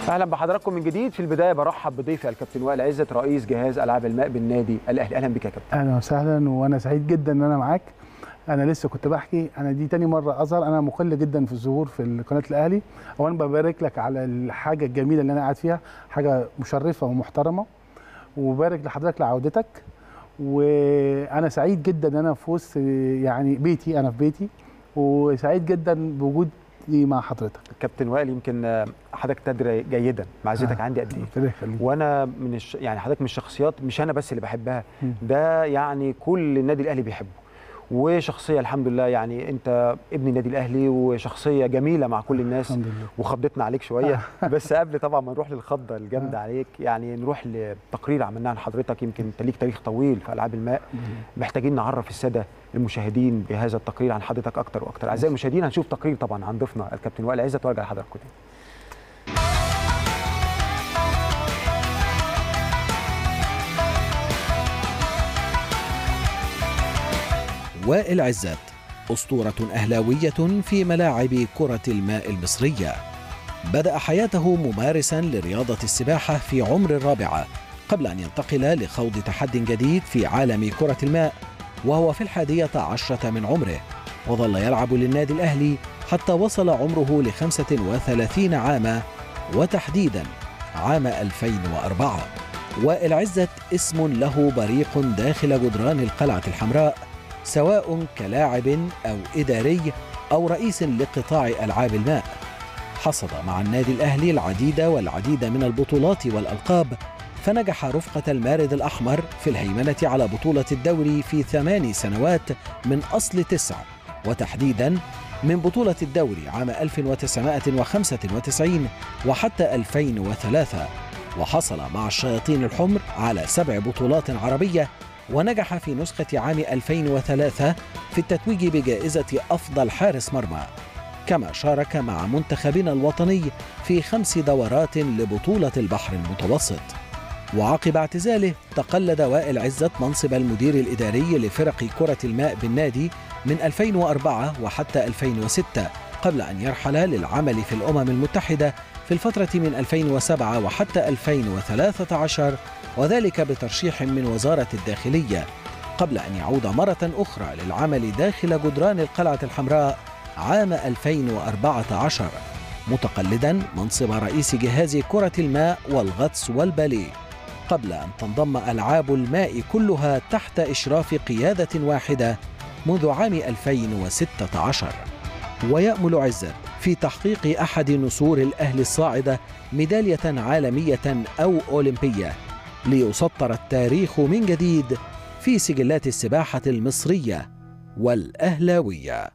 اهلا بحضراتكم من جديد في البدايه برحب بضيفي الكابتن وائل عزت رئيس جهاز العاب الماء بالنادي الاهلي اهلا بك يا كابتن اهلا وسهلا وانا سعيد جدا ان انا معاك انا لسه كنت بحكي انا دي تاني مره اظهر انا مقل جدا في الظهور في قناه الاهلي اولا ببارك لك على الحاجه الجميله اللي انا قاعد فيها حاجه مشرفه ومحترمه وبارك لحضرتك لعودتك وانا سعيد جدا ان انا في وسط يعني بيتي انا في بيتي وسعيد جدا بوجودي مع حضرتك كابتن وائل يمكن حضرتك تدري جيدا معزتك آه. عندي قد ايه ربنا يخليك وانا من الش... يعني حضرتك من الشخصيات مش انا بس اللي بحبها مم. ده يعني كل النادي الاهلي بيحبه وشخصيه الحمد لله يعني انت ابن النادي الاهلي وشخصيه جميله مع كل الناس الحمد لله وخضتنا عليك شويه بس قبل طبعا ما نروح للخضه الجامده عليك يعني نروح لتقرير عملناه عن حضرتك يمكن انت ليك تاريخ طويل في العاب الماء محتاجين نعرف الساده المشاهدين بهذا التقرير عن حضرتك اكتر واكتر اعزائي المشاهدين هنشوف تقرير طبعا عن ضيفنا الكابتن وائل عزت وارجع لحضراتكم تاني وائل عزت أسطورة أهلاوية في ملاعب كرة الماء المصرية بدأ حياته ممارسا لرياضة السباحة في عمر الرابعة قبل أن ينتقل لخوض تحد جديد في عالم كرة الماء وهو في الحادية عشرة من عمره وظل يلعب للنادي الأهلي حتى وصل عمره لخمسة وثلاثين عاما وتحديدا عام 2004 وائل عزت اسم له بريق داخل جدران القلعة الحمراء سواء كلاعب أو إداري أو رئيس لقطاع ألعاب الماء حصد مع النادي الأهلي العديد والعديد من البطولات والألقاب فنجح رفقة المارد الأحمر في الهيمنة على بطولة الدوري في ثمان سنوات من أصل تسع وتحديدا من بطولة الدوري عام 1995 وحتى 2003 وحصل مع الشياطين الحمر على سبع بطولات عربية ونجح في نسخة عام 2003 في التتويج بجائزة أفضل حارس مرمى كما شارك مع منتخبنا الوطني في خمس دورات لبطولة البحر المتوسط وعقب اعتزاله تقلد وائل عزت منصب المدير الإداري لفرق كرة الماء بالنادي من 2004 وحتى 2006 قبل أن يرحل للعمل في الأمم المتحدة في الفترة من 2007 وحتى 2013 وذلك بترشيح من وزارة الداخلية قبل أن يعود مرة أخرى للعمل داخل جدران القلعة الحمراء عام 2014 متقلدا منصب رئيس جهاز كرة الماء والغطس والباليه قبل أن تنضم ألعاب الماء كلها تحت إشراف قيادة واحدة منذ عام 2016 ويأمل عزت في تحقيق أحد نسور الأهل الصاعدة ميدالية عالمية أو أولمبية ليسطر التاريخ من جديد في سجلات السباحة المصرية والأهلاوية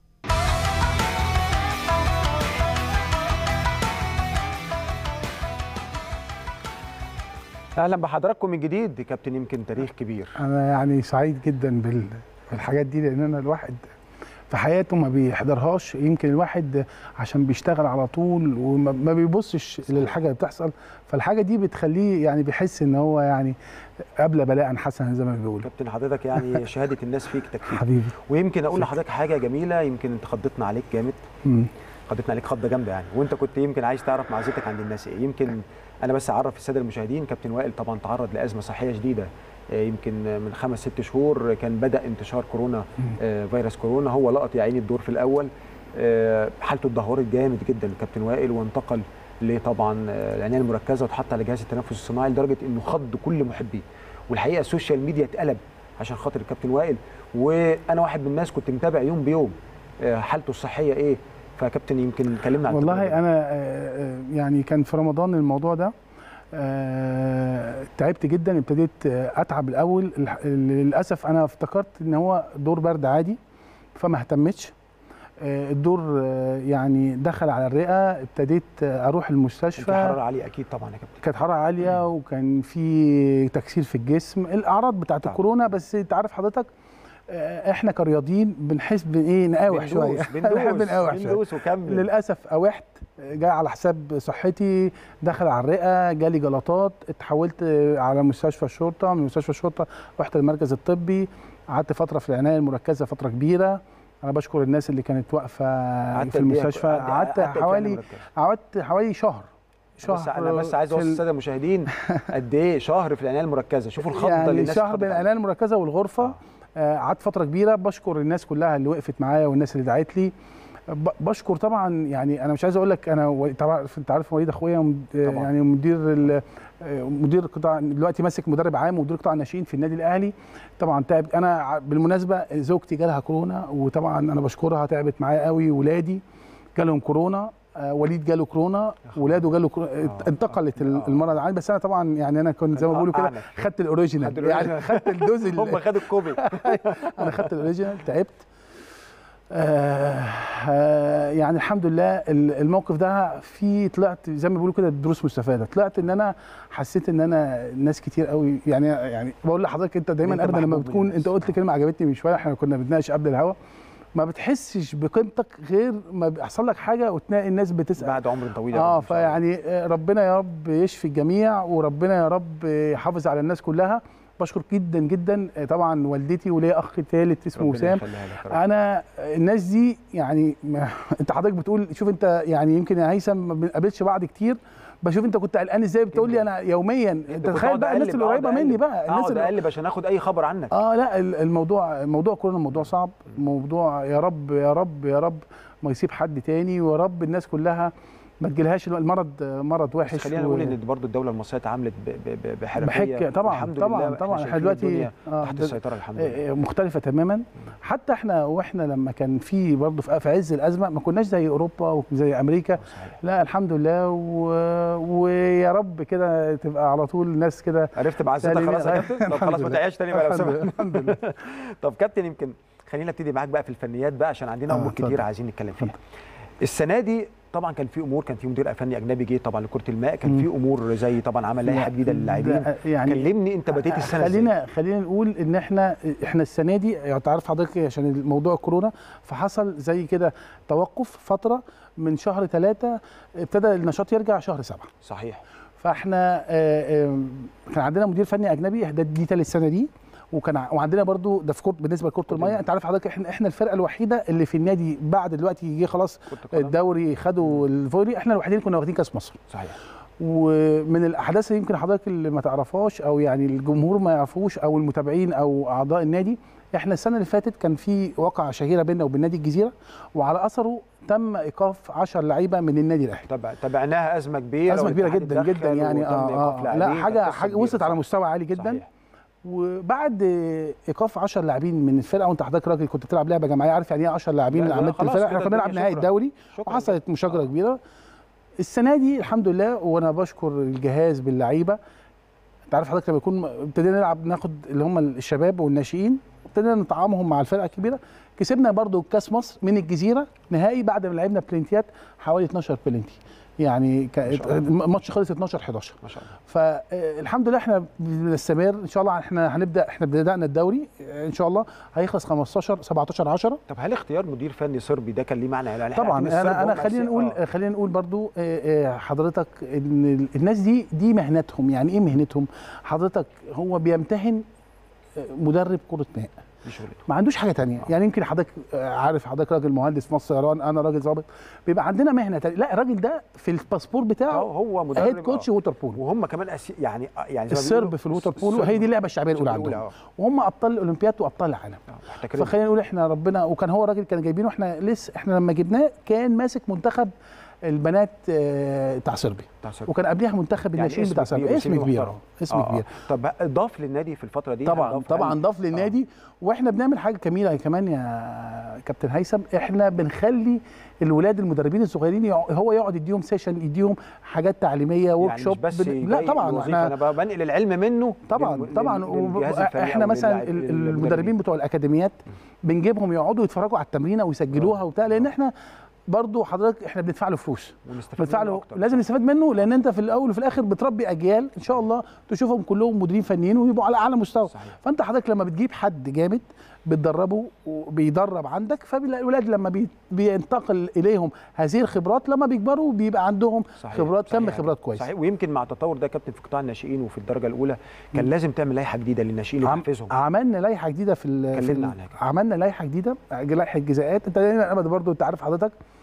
اهلا بحضراتكم من جديد كابتن يمكن تاريخ كبير انا يعني سعيد جدا بال- بالحاجات دي لان انا الواحد في حياته ما بيحضرهاش يمكن الواحد عشان بيشتغل على طول وما ما بيبصش للحاجه اللي بتحصل فالحاجه دي بتخليه يعني بيحس ان هو يعني قبل بلاء حسنا زي ما بيقولوا كابتن حضرتك يعني شهاده الناس فيك تكفيك حبيبي ويمكن اقول لحضرتك حاجه جميله يمكن انت خضتنا عليك جامد مم. خضتنا عليك خضه جامده يعني وانت كنت يمكن عايز تعرف معزتك عند الناس ايه يمكن انا بس اعرف الساده المشاهدين كابتن وائل طبعا تعرض لازمه صحيه شديده آه، يمكن من خمس ست شهور كان بدا انتشار كورونا آه، فيروس كورونا هو لقط يا عيني الدور في الاول آه، حالته اتدهورت جامد جدا كابتن وائل وانتقل لطبعا آه، العنايه المركزه واتحط على جهاز التنفس الصناعي لدرجه انه خض كل محبيه والحقيقه السوشيال ميديا اتقلب عشان خاطر الكابتن وائل وانا واحد من الناس كنت متابع يوم بيوم آه، حالته الصحيه ايه فكابتن يمكن كلمنا عن التجربة دي. والله انا آه، آه، يعني كان في رمضان الموضوع ده آه، تعبت جدا ابتديت آه، اتعب الاول الح- للاسف انا افتكرت ان هو دور برد عادي فما اهتمتش آه، الدور آه، يعني دخل على الرئه ابتديت آه، اروح كان المستشفى في حراره عاليه اكيد طبعا يا كابتن كانت حراره عاليه وكان في تكسير في الجسم الاعراض بتاعت طبعا. الكورونا بس انت عارف حضرتك آه، احنا كرياضيين بنحس بايه نقاوح شويه بندوس بنحب نقاوح بندوس, شويه بندوس وكمل للاسف اوحت جاي على حساب صحتي دخل على الرئه جالي جلطات اتحولت على مستشفى الشرطه من مستشفى الشرطه رحت المركز الطبي قعدت فتره في العنايه المركزه فتره كبيره انا بشكر الناس اللي كانت واقفه قعدت في قد إيه؟ المستشفى قعدت- قعدت قعدت قد إيه حوالي مركز؟ قعدت حوالي شهر بس انا بس عايز اوصل الساده المشاهدين قد ايه شهر في العنايه المركزه شوفوا الخضه يعني اللي الناس شهر اتخضت بين عليها. العنايه المركزه والغرفه آه، قعدت فتره كبيره بشكر الناس كلها اللي وقفت معايا والناس اللي دعت لي ب- بشكر طبعا يعني انا مش عايز اقول لك انا و- طبعا انت عارف وليد اخويا مد- آه، طبعاً. يعني مدير ال- آه، مدير قطاع دلوقتي ماسك مدرب عام ومدير قطاع الناشئين في النادي الاهلي طبعا تعب انا ع- بالمناسبه زوجتي جالها كورونا وطبعا انا بشكرها تعبت معايا قوي ولادي جالهم كورونا آه، وليد جاله كورونا ولاده جاله كورونا آه. انتقلت آه. المرض عندي بس انا طبعا يعني انا كنت زي ما كان بقولوا كده أعنف. خدت الاوريجينال خدت الأوريجينال. يعني خدت الدوز ال- هم خدوا الكوبي انا خدت الاوريجينال تعبت آه آه يعني الحمد لله ال- الموقف ده فيه طلعت زي ما بيقولوا كده دروس مستفاده طلعت ان انا حسيت ان انا ناس كتير قوي يعني يعني بقول لحضرتك انت دايما أنت ابدا لما محبوب من بتكون الناس. انت قلت كلمه عجبتني من شويه احنا كنا بنتناقش قبل الهوا ما بتحسش بقيمتك غير ما بيحصل لك حاجه وتلاقي الناس بتسال بعد عمر طويل يا اه رب إن شاء الله. فيعني آه، ربنا يا رب يشفي الجميع وربنا يا رب يحافظ على الناس كلها بشكر جدا جدا آه، طبعا والدتي وليا اخ ثالث اسمه ربنا وسام يخليها لك يا رب. انا الناس دي يعني ما انت حضرتك بتقول شوف انت يعني يمكن يا هيثم ما بنقابلش بعض بعض بشوف انت كنت قلقان ازاي بتقول لي انا يوميا انت كنت تخيل أقعد بقى الناس أقلب، اللي قريبه أقعد مني أقلب. بقى الناس اقعد اللي اقلب عشان اخد اي خبر عنك اه لا ال- الموضوع موضوع كورونا موضوع صعب موضوع يا رب يا رب يا رب ما يصيب حد تاني ويا رب الناس كلها ما تجيلهاش المرض مرض بس وحش خلينا و- نقول ان برضه الدوله المصريه اتعاملت ب- ب- ب- بحرفيه بحك طبعا الحمد طبعا لله طبعا احنا شايفين دلوقتي الدنيا آه، تحت دل- السيطره الحمد لله آه، مختلفة تماما حتى احنا واحنا لما كان في برضه في في عز الازمه ما كناش زي اوروبا وزي امريكا صحيح. لا الحمد لله و... ويا رب كده تبقى على طول الناس كده عرفت معزتك سالمين. خلاص يا كابتن طب الحمد خلاص ما لله. تعيش تاني بقى لو الحمد لله، سمحت الحمد لله طب كابتن يمكن خلينا نبتدي معاك بقى في الفنيات بقى عشان عندنا آه، امور اتفضل. كتير عايزين نتكلم فيها السنه دي طبعا كان في امور كان في مدير فني اجنبي جه طبعا لكره الماء كان مم. في امور زي طبعا عمل لائحه جديده للاعبين ده يعني كلمني انت بديت السنه ازاي خلينا خلينا نقول ان احنا احنا السنه دي يعني تعرف حضرتك عشان الموضوع كورونا فحصل زي كده توقف فتره من شهر ثلاثة ابتدى النشاط يرجع شهر سبعة صحيح فاحنا آه، آه، كان عندنا مدير فني اجنبي ده دي ثالث سنه دي وكان ع- وعندنا برضو ده في كرة بالنسبه لكره الميه انت عارف حضرتك احنا احنا الفرقه الوحيده اللي في النادي بعد دلوقتي جه خلاص كرة القدم. الدوري خدوا الفولي احنا الوحيدين اللي كنا واخدين كاس مصر صحيح ومن الاحداث اللي يمكن حضرتك اللي ما تعرفهاش او يعني الجمهور ما يعرفوش او المتابعين او اعضاء النادي احنا السنه اللي فاتت كان في واقعه شهيره بيننا وبين نادي الجزيره وعلى اثره تم ايقاف 10 لعيبه من النادي الاهلي تبع تابعناها ازمه كبيره ازمه كبيره والاتحاد جدا جدا اتدخل يعني وتم إيقاف اه, آه لا لاعبين، حاجه كانت قصة حاجه كبيرة وصلت على صح. مستوى عالي جدا صحيح. وبعد ايقاف 10 لاعبين من الفرقه وانت حضرتك راجل كنت بتلعب لعبه جماعيه عارف يعني ايه 10 لاعبين لا، اللي لا، عملت خلاص الفرقه كده احنا كنا بنلعب الدنيا نهائي شكرا. الدوري شكرا وحصلت مشاجره آه. كبيره السنه دي الحمد لله وانا بشكر الجهاز باللعيبه انت عارف حضرتك لما يكون ابتدينا نلعب ناخد اللي هم الشباب والناشئين ابتدينا نطعمهم مع الفرقه الكبيره كسبنا برضو كاس مصر من الجزيره نهائي بعد ما لعبنا بلنتيات حوالي 12 بلنتي يعني كا- شاء الله. الماتش خلص 12 11 ما شاء الله فالحمد لله احنا بنستمر ان شاء الله احنا هنبدا احنا بدانا الدوري ان شاء الله هيخلص 15 17 10 طب هل اختيار مدير فني صربي ده كان ليه معنى يعني إحنا طبعا عارفين الصرب انا انا هم خلينا أسي- نقول آه. خلينا نقول برضو آه، آه، حضرتك ان الناس دي دي مهنتهم يعني ايه مهنتهم حضرتك هو بيمتهن آه، مدرب كره ماء دي شغلته ما عندوش حاجه تانية يعني يمكن حضرتك آه، عارف حضرتك راجل مهندس في مصر يران انا راجل ظابط بيبقى عندنا مهنه تانية لا الراجل ده في الباسبور آه، بتاعه هو مدرب هيد كوتش آه. ووتر بولو وهم كمان أسي... يعني يعني زي ما السرب بيقولوا في الووتر السرب. بولو هي دي اللعبه الشعبيه الاولى الأولى، عندهم آه. وهم ابطال الاولمبياد وابطال العالم آه، محتكرين. فخلينا نقول احنا ربنا وكان هو راجل كان جايبينه احنا لسه احنا لما جبناه كان ماسك منتخب البنات آه، بتاع صربيا بتاع صرب. وكان قبلها منتخب يعني الناشئين اسم بتاع كبير صربيا اسم وسيمي كبير محترم. آه، اسم آه، آه. كبير طب ضاف للنادي في الفتره دي طبعا ضاف طبعا هل- ضاف للنادي واحنا بنعمل حاجه جميله كمان يا كابتن هيثم احنا بنخلي الولاد المدربين الصغيرين يع- هو يقعد يديهم سيشن يديهم حاجات تعليميه ورك يعني شوب مش بس بن... لا جاي طبعا وظيفة، احنا انا بقى بنقل العلم منه طبعا للم- طبعا لل- وب- للجهاز الفني احنا أو مثلا للاعب- ال- للمدربين. المدربين بتوع الاكاديميات بنجيبهم يقعدوا يتفرجوا على التمرينه ويسجلوها وبتاع لان احنا برضو حضرتك احنا بندفع له فلوس ونستفيد بندفع منه له أكتر. لازم نستفاد منه لان انت في الاول وفي الاخر بتربي اجيال ان شاء الله تشوفهم كلهم مديرين فنيين ويبقوا على اعلى مستوى صحيح. فانت حضرتك لما بتجيب حد جامد بتدربه وبيدرب عندك فالولاد لما بي بينتقل اليهم هذه الخبرات لما بيكبروا بيبقى عندهم صحيح. خبرات كم صحيح. خبرات كويسه صحيح ويمكن مع التطور ده يا كابتن في قطاع الناشئين وفي الدرجه الاولى كان لازم تعمل لائحه جديده للناشئين عم تحفزهم عملنا لائحه جديده في, ال- في كلمنا ال- عنها كده. عملنا لائحه جديده لائحه جزاءات انت دايما ابدا برضو انت عارف حضرتك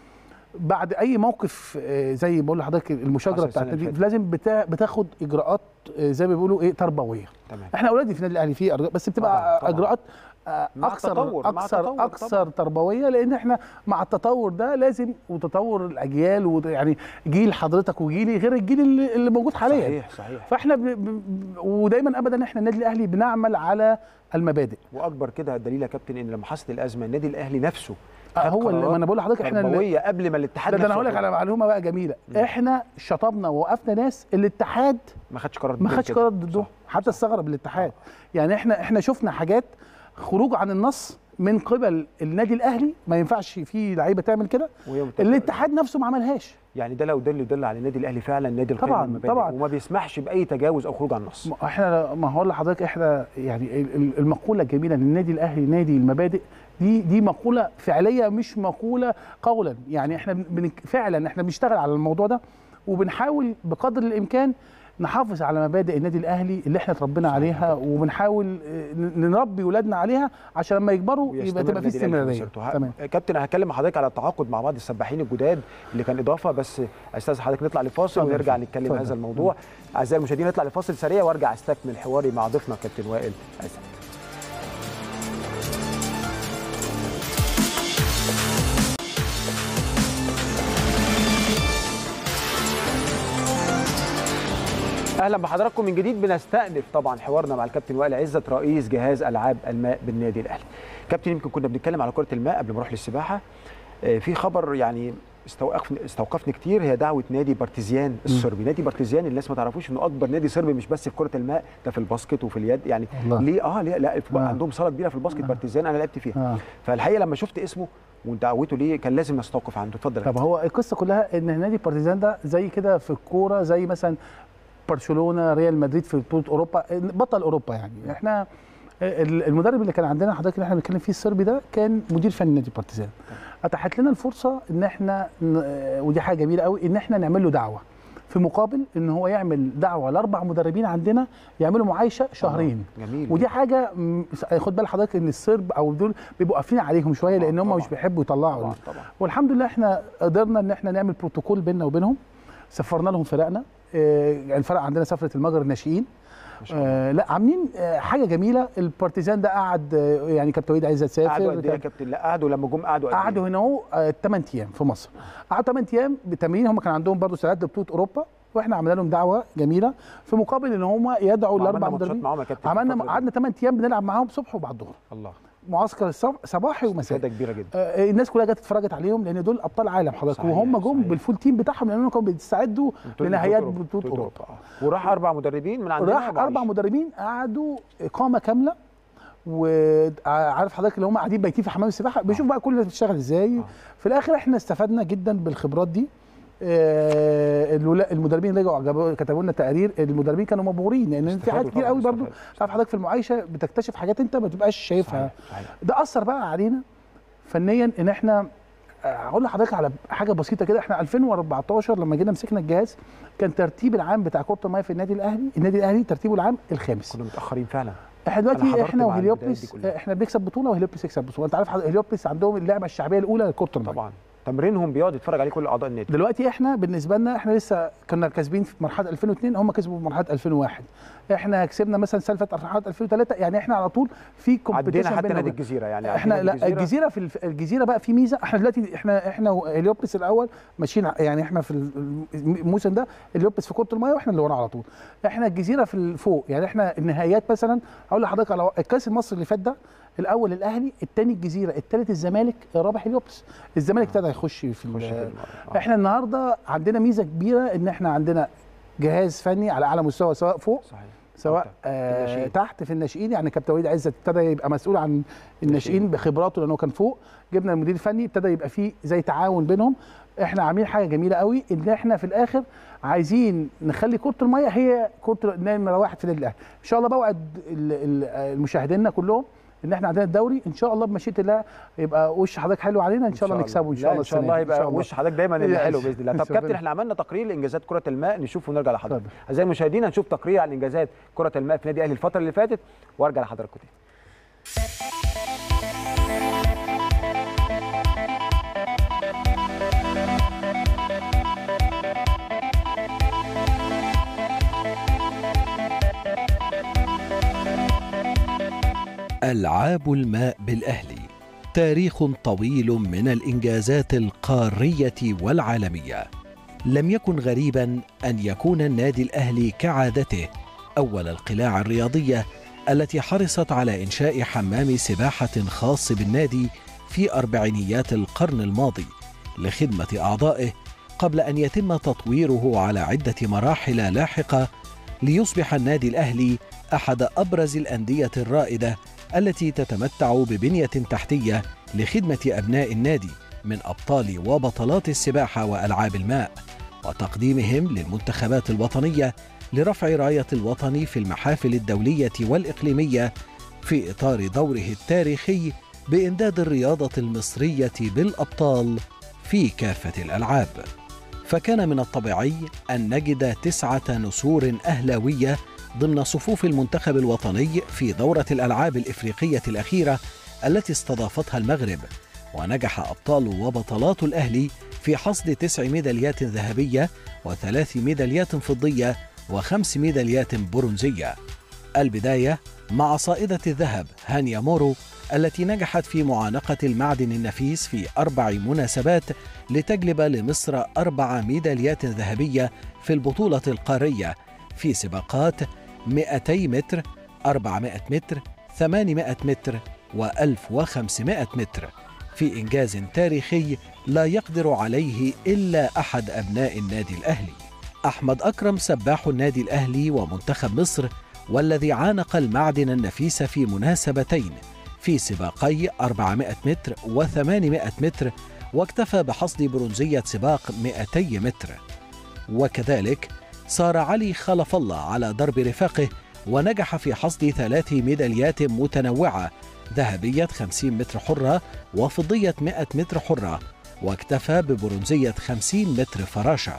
بعد اي موقف آه، زي ما بقول لحضرتك المشاجره حصل بتاعت السنة اللي النادي لازم بتا- بتاخد اجراءات آه، زي ما بيقولوا ايه تربويه تمام احنا اولادي في النادي الاهلي في أرجاء بس بتبقى طبعاً، طبعاً. اجراءات آه، مع اكثر التطور، مع اكثر التطور اكثر تربويه لان احنا مع التطور ده لازم وتطور الاجيال وت- يعني جيل حضرتك وجيلي غير الجيل اللي اللي موجود حاليا صحيح صحيح فاحنا ب... ب... ودايما ابدا احنا النادي الاهلي بنعمل على المبادئ واكبر كده الدليل يا كابتن ان لما حصلت الازمه النادي الاهلي نفسه آه، خد هو اللي قرارات ما انا بقول لحضرتك احنا اللي... تربويه قبل ما الاتحاد ده, ده انا نفسه هقول لك ياخد. على معلومه بقى جميله مم. احنا شطبنا ووقفنا ناس الاتحاد ما خدش قرار ما ضد خدش كده. قرار ضده صح. حتى استغرب الاتحاد يعني احنا احنا شفنا حاجات خروج عن النص من قبل النادي الاهلي ما ينفعش فيه لعيبه تعمل كده وهي متفقة. الاتحاد نفسه ما عملهاش يعني ده لو دل يدل على النادي الاهلي فعلا نادي القيم طبعاً، والمبادئ طبعاً. وما بيسمحش باي تجاوز او خروج عن النص ما احنا ما هقول لحضرتك احنا يعني ال- ال- المقوله الجميله ان النادي الاهلي نادي المبادئ دي دي مقوله فعليه مش مقوله قولا يعني احنا بن بن- فعلا احنا بنشتغل على الموضوع ده وبنحاول بقدر الامكان نحافظ على مبادئ النادي الاهلي اللي احنا اتربينا عليها وبنحاول آه، ن- نربي ولادنا عليها عشان لما يكبروا يبقى ويستمر تبقى في النادي الأهلي استمراريه مسيرته. ه- تمام كابتن أنا هتكلم مع حضرتك على التعاقد مع بعض السباحين الجداد اللي كان اضافه بس استاذ حضرتك نطلع لفاصل اتفضل. ونرجع نتكلم اتفضل. هذا الموضوع اعزائي المشاهدين نطلع لفاصل سريع وارجع استكمل حواري مع ضيفنا كابتن وائل عزت اهلا بحضراتكم من جديد بنستأنف طبعا حوارنا مع الكابتن وائل عزت رئيس جهاز العاب الماء بالنادي الاهلي. كابتن يمكن كنا بنتكلم على كره الماء قبل ما نروح للسباحه آه، في خبر يعني استوقفني استوقفني كتير هي دعوه نادي بارتيزيان الصربي، نادي بارتيزيان الناس ما تعرفوش انه اكبر نادي صربي مش بس في كره الماء ده في الباسكت وفي اليد يعني والله. ليه اه ليه لا آه. عندهم صاله كبيره في الباسكت بارتيزيان انا لعبت فيها آه. فالحقيقه لما شفت اسمه ودعوته ليه كان لازم نستوقف عنده اتفضل يا طب هو القصه كلها ان نادي بارتيزان ده زي كده في الكوره زي مثلا برشلونه ريال مدريد في بطوله اوروبا بطل اوروبا يعني احنا ال- المدرب اللي كان عندنا حضرتك اللي احنا بنتكلم فيه الصربي ده كان مدير فني نادي بارتيزان اتاحت لنا الفرصه ان احنا ن- ودي حاجه جميله قوي ان احنا نعمل له دعوه في مقابل ان هو يعمل دعوه لاربع مدربين عندنا يعملوا معايشه شهرين جميل ودي حاجه م- خد بال حضرتك ان الصرب او دول بيبقوا قافلين عليهم شويه طبعاً، لان هم طبعاً. مش بيحبوا يطلعوا طبعا طبعا والحمد لله احنا قدرنا ان احنا نعمل بروتوكول بيننا وبينهم سفرنا لهم فرقنا آه، يعني الفرق عندنا سفره المجر الناشئين ما شاء الله آه لا عاملين آه حاجه جميله البارتيزان ده قعد آه يعني كابتن وليد عايز قعدوا قد ايه يا تسافر كابتن لا قعدوا لما جم قعدوا قد إيه؟ قعدوا هنا اهو 8 ايام في مصر قعدوا 8 ايام بتمرين هم كان عندهم برضه ساعات لبطوله اوروبا واحنا عملنا لهم دعوه جميله في مقابل ان هم يدعوا وعملنا الاربع ماتشات مدربين معاهم يا كابتن في عملنا الفترة دي. قعدنا 8 ايام بنلعب معاهم صبح وبعد الظهر الله معسكر الصب- صباحي ومسائي سياده كبيره جدا آه، الناس كلها جت اتفرجت عليهم لان دول ابطال عالم حضرتك صحيح، وهم جم صحيح. بالفول تيم بتاعهم لانهم كانوا بيستعدوا بطولة لنهائيات أوروبا. بطوله اوروبا آه. وراح اربع مدربين من عندنا راح وعايش. اربع مدربين قعدوا اقامه كامله وعارف حضرتك اللي هم قاعدين بايتين في حمام السباحه بيشوف بقى كل الناس بتشتغل ازاي آه. في الاخر احنا استفدنا جدا بالخبرات دي آه، الولا- المدربين رجعوا عجبوا- كتبوا لنا تقارير المدربين كانوا مبهورين لان في استفادوا حاجات كتير طبعاً، قوي برضو استفادوا. تعرف حضرتك في المعايشه بتكتشف حاجات انت ما تبقاش شايفها صحيح، صحيح. ده اثر بقى علينا فنيا ان احنا آه، هقول لحضرتك على حاجه بسيطه كده احنا 2014 لما جينا مسكنا الجهاز كان ترتيب العام بتاع كره الميه في النادي الاهلي النادي الاهلي ترتيبه العام الخامس كنا متاخرين فعلا احنا أنا دلوقتي حضرت احنا مع البدايات دي وهليوبلس كلها. احنا بنكسب بطوله وهليوبلس يكسب بطوله انت عارف حضرتك هليوبلس عندهم اللعبه الشعبيه الاولى لكره الميه طبعا تمرينهم بيقعد يتفرج عليه كل اعضاء النادي دلوقتي احنا بالنسبه لنا احنا لسه كنا كاسبين في مرحله 2002 هم كسبوا في مرحله 2001 احنا كسبنا مثلا السنه اللي فاتت مرحله 2003 يعني احنا على طول في عدينا كومبيتيشن حتى بيننا نادي وبين- الجزيره يعني احنا عدينا لا الجزيره في الف- الجزيره بقى في ميزه احنا دلوقتي احنا احنا هليوبلس الاول ماشيين ع- يعني احنا في الموسم ده هليوبلس في كره الميه واحنا اللي ورا على طول احنا الجزيره في الفوق يعني احنا النهائيات مثلا اقول لحضرتك على الكاس المصري اللي فات ده الاول الاهلي الثاني الجزيره الثالث الزمالك الرابع هليوبلس الزمالك ابتدى يخش في خش ال- في الم- آه. احنا النهارده عندنا ميزه كبيره ان احنا عندنا جهاز فني على اعلى مستوى سواء فوق صحيح سواء تحت. آه الناشئين. تحت في الناشئين يعني كابتن وليد عزت ابتدى يبقى مسؤول عن الناشئين بخبراته لانه كان فوق جبنا المدير الفني ابتدى يبقى فيه زي تعاون بينهم احنا عاملين حاجه جميله قوي ان احنا في الاخر عايزين نخلي كره الميه هي كره نمره واحد في النادي الاهلي ان شاء الله بوعد ال- ال- المشاهدينا كلهم ان احنا عندنا الدوري ان شاء الله بمشيئه الله يبقى وش حضرتك حلو علينا ان شاء الله نكسبه ان شاء لا، الله ان شاء السنة الله دي. يبقى وش حضرتك دايما اللي لا، حلو باذن الله طب إن شاء كابتن الله. احنا عملنا تقرير لانجازات كره الماء نشوفه ونرجع لحضرتك اتفضل. اعزائي المشاهدين هنشوف تقرير عن انجازات كره الماء في نادي الاهلي الفتره اللي فاتت وارجع لحضراتكم تاني ألعاب الماء بالأهلي تاريخ طويل من الإنجازات القارية والعالمية لم يكن غريبا أن يكون النادي الأهلي كعادته أول القلاع الرياضية التي حرصت على إنشاء حمام سباحة خاص بالنادي في أربعينيات القرن الماضي لخدمة أعضائه قبل أن يتم تطويره على عدة مراحل لاحقة ليصبح النادي الأهلي أحد أبرز الأندية الرائدة التي تتمتع ببنية تحتية لخدمة أبناء النادي من أبطال وبطلات السباحة وألعاب الماء وتقديمهم للمنتخبات الوطنية لرفع راية الوطن في المحافل الدولية والإقليمية في إطار دوره التاريخي بإمداد الرياضة المصرية بالأبطال في كافة الألعاب. فكان من الطبيعي أن نجد تسعة نسور أهلاوية ضمن صفوف المنتخب الوطني في دورة الألعاب الإفريقية الأخيرة التي استضافتها المغرب ونجح أبطال وبطلات الأهلي في حصد تسع ميداليات ذهبية وثلاث ميداليات فضية وخمس ميداليات برونزية البداية مع صائدة الذهب هانيا مورو التي نجحت في معانقة المعدن النفيس في أربع مناسبات لتجلب لمصر أربع ميداليات ذهبية في البطولة القارية في سباقات 200 متر 400 متر 800 متر و1500 متر في إنجاز تاريخي لا يقدر عليه إلا أحد أبناء النادي الأهلي أحمد أكرم سباح النادي الأهلي ومنتخب مصر والذي عانق المعدن النفيس في مناسبتين في سباقي 400 متر و800 متر واكتفى بحصد برونزية سباق 200 متر وكذلك صار علي خلف الله على درب رفاقه ونجح في حصد ثلاث ميداليات متنوعة ذهبية 50 متر حرة وفضية 100 متر حرة واكتفى ببرونزية 50 متر فراشة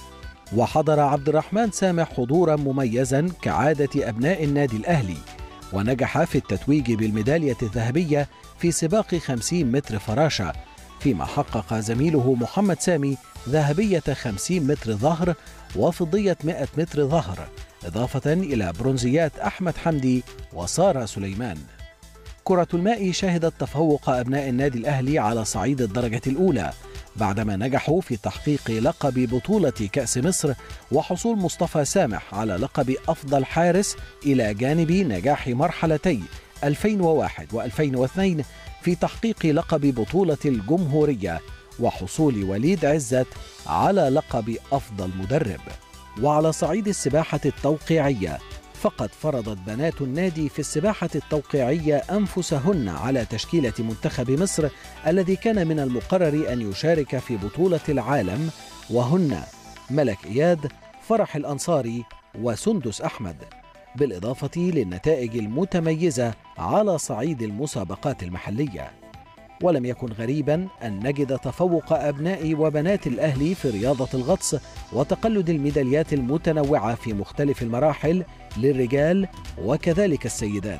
وحضر عبد الرحمن سامح حضورا مميزا كعادة أبناء النادي الأهلي ونجح في التتويج بالميدالية الذهبية في سباق 50 متر فراشة فيما حقق زميله محمد سامي ذهبية 50 متر ظهر وفضية 100 متر ظهر إضافة إلى برونزيات أحمد حمدي وسارة سليمان كرة الماء شهدت تفوق أبناء النادي الأهلي على صعيد الدرجة الأولى بعدما نجحوا في تحقيق لقب بطولة كأس مصر وحصول مصطفى سامح على لقب أفضل حارس إلى جانب نجاح مرحلتي 2001 و2002 في تحقيق لقب بطولة الجمهورية وحصول وليد عزت على لقب أفضل مدرب وعلى صعيد السباحة التوقيعية فقد فرضت بنات النادي في السباحة التوقيعية أنفسهن على تشكيلة منتخب مصر الذي كان من المقرر أن يشارك في بطولة العالم وهن ملك إياد فرح الأنصاري وسندس أحمد بالإضافة للنتائج المتميزة على صعيد المسابقات المحلية ولم يكن غريبا أن نجد تفوق أبناء وبنات الأهلي في رياضة الغطس وتقلد الميداليات المتنوعة في مختلف المراحل للرجال وكذلك السيدات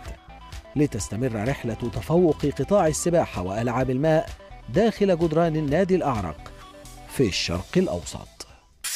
لتستمر رحلة تفوق قطاع السباحة وألعاب الماء داخل جدران النادي الأعرق في الشرق الأوسط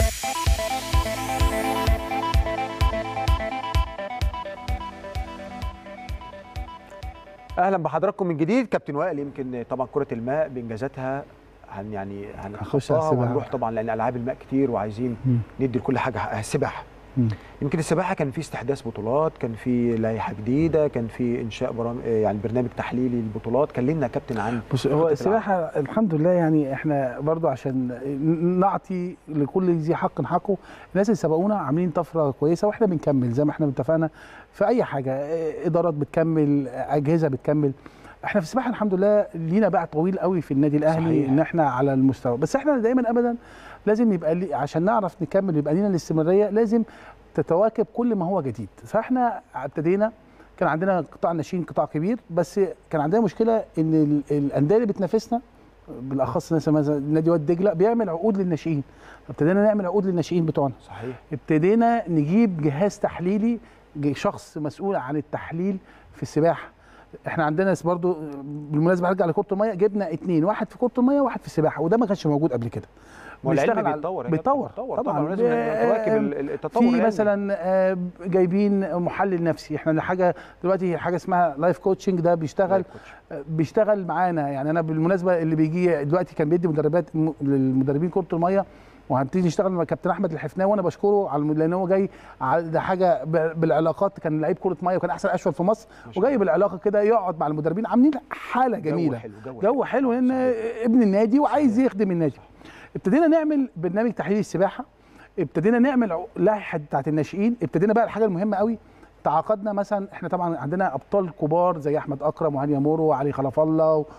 اهلا بحضراتكم من جديد كابتن وائل يمكن طبعا كره الماء بانجازاتها هن يعني هنخش على هنخطها السباحة. ونروح طبعا لان العاب الماء كتير وعايزين مم. ندي لكل حاجه حقها السباحه مم. يمكن السباحه كان في استحداث بطولات كان في لائحه جديده كان في انشاء برامج يعني برنامج تحليلي للبطولات كلمنا يا كابتن عن بص خطة هو العاب. السباحه الحمد لله يعني احنا برضو عشان نعطي لكل ذي حق حقه الناس اللي سبقونا عاملين طفره كويسه واحنا بنكمل زي ما احنا اتفقنا في اي حاجه اه، ادارات بتكمل اجهزه بتكمل احنا في السباحه الحمد لله لينا باع طويل قوي في النادي الاهلي صحيح. ان احنا على المستوى بس احنا دايما ابدا لازم يبقى لي عشان نعرف نكمل يبقى لينا الاستمراريه لازم تتواكب كل ما هو جديد فاحنا ابتدينا كان عندنا قطاع الناشئين قطاع كبير بس كان عندنا مشكله ان ال- الانديه اللي بتنافسنا بالاخص مثلا مثلا نادي واد دجله بيعمل عقود للناشئين ابتدينا نعمل عقود للناشئين بتوعنا صحيح ابتدينا نجيب جهاز تحليلي ج- شخص مسؤول عن التحليل في السباحه احنا عندنا برضو بالمناسبه هرجع لكره الميه جبنا اثنين واحد في كره الميه وواحد في السباحه وده ما كانش موجود قبل كده ما هو العلم بيشتغل على- بيتطور يا بيتطور كابتن، بيتطور طبعا طبعا لازم نواكب ال- ال- التطور في العلمي. مثلا آه، جايبين محلل نفسي احنا حاجه دلوقتي حاجه اسمها لايف كوتشنج ده بيشتغل لايف كوتش. آه، بيشتغل معانا يعني انا بالمناسبه اللي بيجي دلوقتي كان بيدي مدربات م- للمدربين كره الميه وهنبتدي نشتغل مع كابتن احمد الحفناوي وانا بشكره على الم- لان هو جاي على- ده حاجه ب- بالعلاقات كان لعيب كره ميه وكان احسن اشول في مصر ما شاء وجاي الله. بالعلاقه كده يقعد مع المدربين عاملين حاله جو جميله حلو جو, جو حلو لان صحيح. ابن النادي وعايز صحيح. يخدم النادي ابتدينا نعمل برنامج تحليل السباحه ابتدينا نعمل ع- لائحه بتاعت الناشئين ابتدينا بقى الحاجه المهمه قوي تعاقدنا مثلا احنا طبعا عندنا ابطال كبار زي احمد اكرم وهانيا مورو وعلي خلف الله و-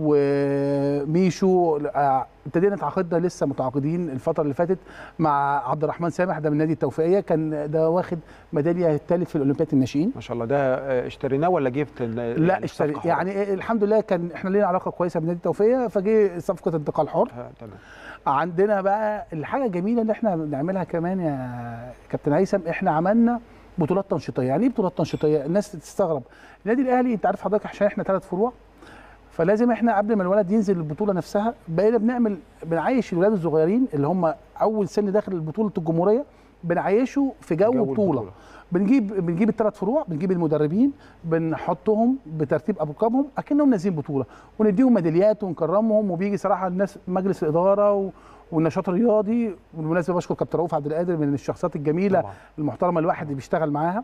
وميشو آه، ابتدينا تعاقدنا لسه متعاقدين الفتره اللي فاتت مع عبد الرحمن سامح ده من نادي التوفيقيه كان ده واخد ميداليه الثالث في الاولمبياد الناشئين ما شاء الله ده آه، اشتريناه ولا جبت ال- لا يعني اشتري صفقة حرة؟ يعني إيه، الحمد لله كان احنا لينا علاقه كويسه بنادي التوفيقيه فجه صفقه انتقال حر آه، تمام عندنا بقى الحاجه الجميله اللي احنا بنعملها كمان يا كابتن هيثم احنا عملنا بطولات تنشيطيه يعني ايه بطولات تنشيطيه الناس تستغرب النادي الاهلي انت عارف حضرتك عشان احنا ثلاث فروع فلازم احنا قبل ما الولد ينزل البطوله نفسها بقينا بنعمل بنعيش الولاد الصغيرين اللي هم اول سن داخل بطوله الجمهوريه بنعيشه في جو, جو بطوله البطولة. بنجيب بنجيب الثلاث فروع بنجيب المدربين بنحطهم بترتيب ابوابهم اكنهم نازلين بطوله ونديهم ميداليات ونكرمهم وبيجي صراحه الناس مجلس الاداره و... والنشاط الرياضي بالمناسبه بشكر كابتن رؤوف عبد القادر من الشخصيات الجميله طبعا. المحترمه الواحد اللي بيشتغل معاها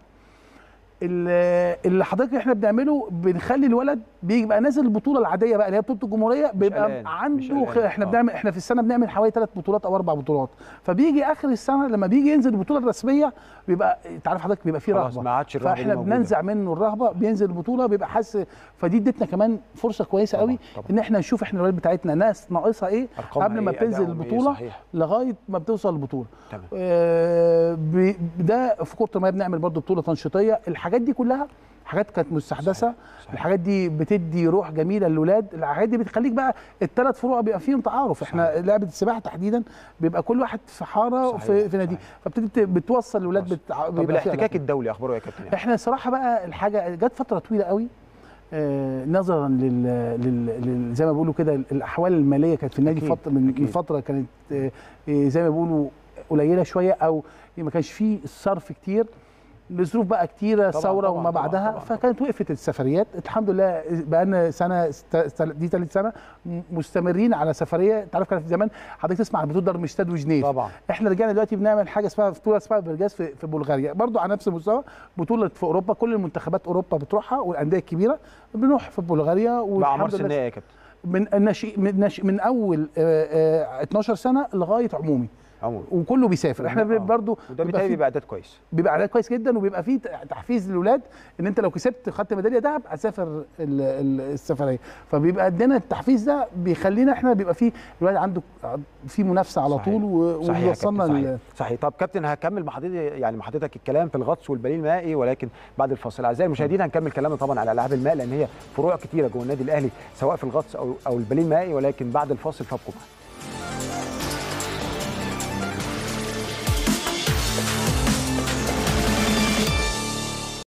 اللي اللي حضرتك احنا بنعمله بنخلي الولد بيبقى نازل البطوله العاديه بقى اللي هي بطوله الجمهوريه بيبقى قلقان، مش عنده خ... قلقان. احنا آه. بنعمل احنا في السنه بنعمل حوالي ثلاث بطولات او اربع بطولات فبيجي اخر السنه لما بيجي ينزل البطوله الرسميه بيبقى انت عارف حضرتك بيبقى فيه خلاص رهبه ما عادش الرهبة دي فاحنا موجودة. بننزع منه الرهبه بينزل البطوله بيبقى حاسس فدي ادتنا كمان فرصه كويسه طبعاً، قوي طبعاً. ان احنا نشوف احنا الولاد بتاعتنا ناس ناقصها ايه أرقامها قبل ما إيه، بتنزل أدائهم إيه، البطوله صحيح. لغايه ما بتوصل البطوله تمام آه، ب- ده في كره الميه بنعمل برضو بطوله تنشيطيه الحاجات دي كلها حاجات كانت مستحدثه صحيح. الحاجات دي بتدي روح جميله للاولاد الحاجات دي بتخليك بقى الثلاث فروع بيبقى فيهم تعارف احنا صحيح. لعبه السباحه تحديدا بيبقى كل واحد في حاره صحيح، في, في نادي صحيح. فبتبتدي بت- بتوصل الاولاد وصل. بتع... طب بيبقى فيها الاحتكاك الدولي اخباره إيه يا كابتن يعني؟ احنا صراحه بقى الحاجه جت فتره طويله قوي آه نظرا لل, لل... لل... زي ما بيقولوا كده الاحوال الماليه كانت في النادي أكيد، فتره من أكيد. من فتره كانت آه آه، زي ما بيقولوا قليله شويه او ما كانش فيه صرف كتير لظروف بقى كتيره طبعاً، ثوره طبعاً، وما طبعاً، بعدها طبعاً. فكانت وقفت السفريات الحمد لله بقى لنا سنه است- است- دي ثالث سنه م- مستمرين على سفريه انت عارف كان في زمان حضرتك تسمع عن بطوله درمشتاد وجنيف طبعا احنا رجعنا دلوقتي بنعمل حاجه اسمها بطوله اسمها برجاز في, في بلغاريا برضو على نفس المستوى بطوله في اوروبا كل المنتخبات اوروبا بتروحها والانديه الكبيره بنروح في بلغاريا مع والحمد اعمار لله سنيه يا كابتن من الناشئ من, ناشئ من اول آه، آه، 12 سنه لغايه عمومي عموما وكله بيسافر احنا آه. برضو وده بيبقى بالتالي في- بيبقى اعداد كويس بيبقى عدد كويس جدا وبيبقى فيه تحفيز للاولاد ان انت لو كسبت خدت ميداليه ذهب هتسافر ال- ال- السفريه فبيبقى عندنا التحفيز ده بيخلينا احنا بيبقى فيه الولاد عنده في منافسه على صحيح. طول و- صحيح يا وبيوصلنا كابتن، ل- صحيح. صحيح طب كابتن هكمل مع حضرتك يعني مع حضرتك الكلام في الغطس والبليل المائي ولكن بعد الفاصل اعزائي المشاهدين هنكمل كلامنا طبعا على العاب الماء لان هي فروع كتيره جوه النادي الاهلي سواء في الغطس او او البليل المائي ولكن بعد الفاصل فابقوا معنا